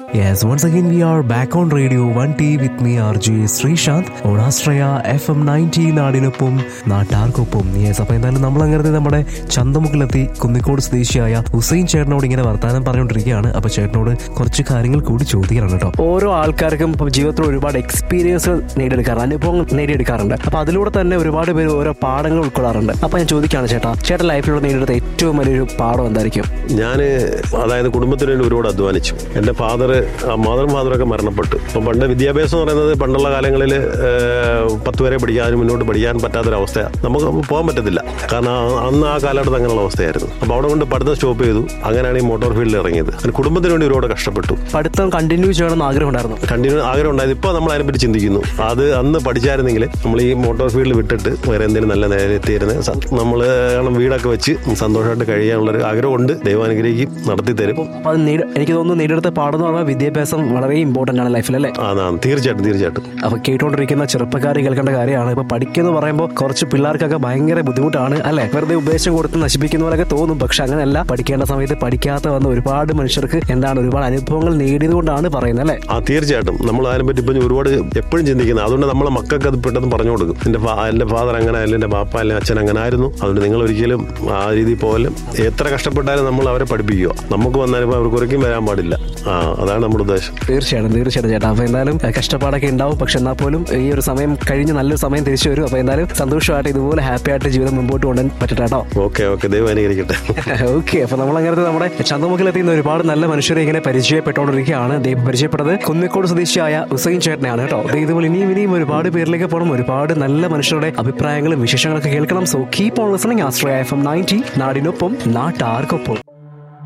Yes, once again we are back on Radio 1T with me RJ Sreesanth on Astraya FM 90 നാടിനൊപ്പം നാട്ടാർക്കൊപ്പം yes അപ്പൊ എന്തായാലും നമ്മൾ അങ്ങനെ നമ്മുടെ ചന്തമുക്കിലെത്തി കുന്നിക്കോട് സ്വദേശിയായ ഹുസൈൻ ചേട്ടനോട് ഇങ്ങനെ വർത്താനം പറഞ്ഞുകൊണ്ടിരിക്കുകയാണ് അപ്പൊ ചേട്ടനോട് കുറച്ച് കാര്യങ്ങൾ കൂടി ചോദിക്കണം കേട്ടോ ഓരോ ആൾക്കാർക്കും ഇപ്പം ജീവിതത്തിൽ ഒരുപാട് എക്സ്പീരിയൻസ് നേടിയെടുക്കാറുണ്ട് അനുഭവങ്ങൾ നേടിയെടുക്കാറുണ്ട് അപ്പൊ അതിലൂടെ തന്നെ ഒരുപാട് പേര് ഓരോ പാഠങ്ങൾ ഉൾക്കൊള്ളാറുണ്ട് അപ്പൊ ഞാൻ ചോദിക്കുകയാണ് ചേട്ടാ ചേട്ടൻ ലൈഫിലൂടെ നേടിയെടുത്ത ഏറ്റവും വലിയൊരു പാഠം എന്തായിരിക്കും ഞാൻ അതായത് കുടുംബത്തിന് വേണ്ടി ഒരുപാട് അധ്വാനിച്ചു എൻ്റെ ഫാദർ മദറും ഫാദറൊക്കെ മരണപ്പെട്ടു അപ്പം പണ്ട് വിദ്യാഭ്യാസം എന്ന് പറയുന്നത് പണ്ടുള്ള കാലങ്ങളിൽ പത്ത് വരെ പഠിക്കാനും മുന്നോട്ട് പഠിക്കാൻ പറ്റാത്തൊരവസ്ഥയാണ് നമുക്ക് പോകാൻ പറ്റത്തില്ല കാരണം ആ- അന്ന് ആ കാലഘട്ടത്തിൽ അങ്ങനെയുള്ള അവസ്ഥയായിരുന്നു അപ്പോൾ അവിടെ കൊണ്ട് പഠിത്തം സ്റ്റോപ്പ് ചെയ്തു അങ്ങനെയാണ് ഈ മോട്ടോർ ഫീൽഡിൽ ഇറങ്ങിയത് അങ്ങനെ കുടുംബത്തിന് വേണ്ടി ഒരുപാട് കഷ്ടപ്പെട്ടു പഠിത്തം കണ്ടിന്യൂ ചെയ്യണമെന്ന് ആഗ്രഹം ഉണ്ടായിരുന്നു കണ്ടിന്യൂ ആഗ്രഹം ഉണ്ടായത് ഇപ്പോൾ നമ്മൾ അതിനെപ്പറ്റി ചിന്തിക്കുന്നു അത് അന്ന് പഠിച്ചായിരുന്നെങ്കിൽ നമ്മൾ ഈ മോട്ടോർ ഫീൽഡ് വിട്ടിട്ട് വേറെ എന്തെങ്കിലും നല്ല നേരെ എത്തിയിരുന്നത് നമ്മൾ കാരണം വീടൊക്കെ വെച്ച് സന്തോഷമായിട്ട് കഴിയാനുള്ളൊരു ആഗ്രഹമുണ്ട് ദൈവം അനുഗ്രഹിക്കും നടത്തി തരും അപ്പൊ അത് നേടി- എനിക്ക് തോന്നുന്നു നേടിയെടുത്ത പാഠം എന്ന് പറഞ്ഞാൽ വിദ്യാഭ്യാസം വളരെ ഇമ്പോർട്ടന്റ് ആണ് ലൈഫിൽ അല്ലേ ആ ആ, തീർച്ചയായിട്ടും തീർച്ചയായിട്ടും അപ്പൊ കേട്ടുകൊണ്ടിരിക്കുന്ന ചെറുപ്പക്കാർ കേൾക്കേണ്ട കാര്യമാണ് ഇപ്പൊ പഠിക്കുന്ന പറയുമ്പോൾ കുറച്ച് പിള്ളേർക്കൊക്കെ ഭയങ്കര ബുദ്ധിമുട്ടാണ് അല്ലെ വെറുതെ ഉപദേശം കൊടുത്ത് നശിപ്പിക്കുന്ന പോലൊക്കെ തോന്നും പക്ഷെ അങ്ങനെയല്ല പഠിക്കേണ്ട സമയത്ത് പഠിക്കാത്ത വന്ന ഒരുപാട് മനുഷ്യർക്ക് എന്താണ് ഒരുപാട് അനുഭവങ്ങൾ നേടിയത് കൊണ്ടാണ് പറയുന്നത് അല്ലെ ആ തീർച്ചയായിട്ടും നമ്മൾ അതിനെപ്പറ്റി ഇപ്പം ഒരുപാട് എപ്പോഴും ചിന്തിക്കുന്നത് അതുകൊണ്ട് നമ്മളെ മക്കൾക്ക് അത് പെട്ടെന്ന് പറഞ്ഞു കൊടുക്കും എൻ്റെ ഫാ എൻ്റെ ഫാദർ അങ്ങനെ അല്ല എൻ്റെ ബാപ്പ അല്ലെ അച്ഛൻ അങ്ങനെ ആയിരുന്നു അതുകൊണ്ട് നിങ്ങൾ ഒരിക്കലും ആ രീതിയിൽ പോലും എത്ര കഷ്ടപ്പെട്ടാലും നമ്മൾ അവരെ പഠിപ്പിക്കുക നമുക്ക് വന്നാലും അവർക്ക് ഒരിക്കലും വരാൻ പാടില്ല ആ അതാണ് നമ്മുടെ ഉദ്ദേശം തീർച്ചയായിട്ടും തീർച്ചയായിട്ടും ചേട്ടാ അപ്പൊ എന്തായാലും ഏഹ്, കഷ്ടപ്പാടൊക്കെ ഉണ്ടാവും പക്ഷെ എന്നാൽ പോലും ഈ ഒരു സമയം കഴിഞ്ഞ് നല്ലൊരു സമയം തിരിച്ചു വരും അപ്പൊ എന്തായാലും സന്തോഷമായിട്ട് ഇതുപോലെ ഹാപ്പി ആയിട്ട് ജീവിതം മുമ്പോട്ട് കൊണ്ടുപോകാൻ പറ്റട്ടെ കേട്ടോ ഓക്കെ ഓക്കെ ദൈവം അനുകരിക്കട്ടെ ഓക്കെ അപ്പൊ നമ്മൾ അങ്ങനത്തെ നമ്മുടെ ചന്തമുഖിലെത്തിയുന്ന ഒരുപാട് നല്ല മനുഷ്യരെ ഇങ്ങനെ പരിചയപ്പെട്ടുകൊണ്ടിരിക്കുകയാണ് ദൈവം പരിചയപ്പെട്ടത് കുന്നിക്കോട് സ്വദേശിയായ ഹുസൈൻ ചേട്ടനെയാണ് കേട്ടോ ദേ ഇതുപോലെ ഇനിയും ഇനിയും ഒരുപാട് പേരിലേക്ക് പോകണം ഒരുപാട് നല്ല മനുഷ്യരുടെ അഭിപ്രായങ്ങളും വിശേഷങ്ങളൊക്കെ കേൾക്കണം so keep on listening Ashraya F M ninety നാടിനൊപ്പം നാട്ടാർക്കൊപ്പം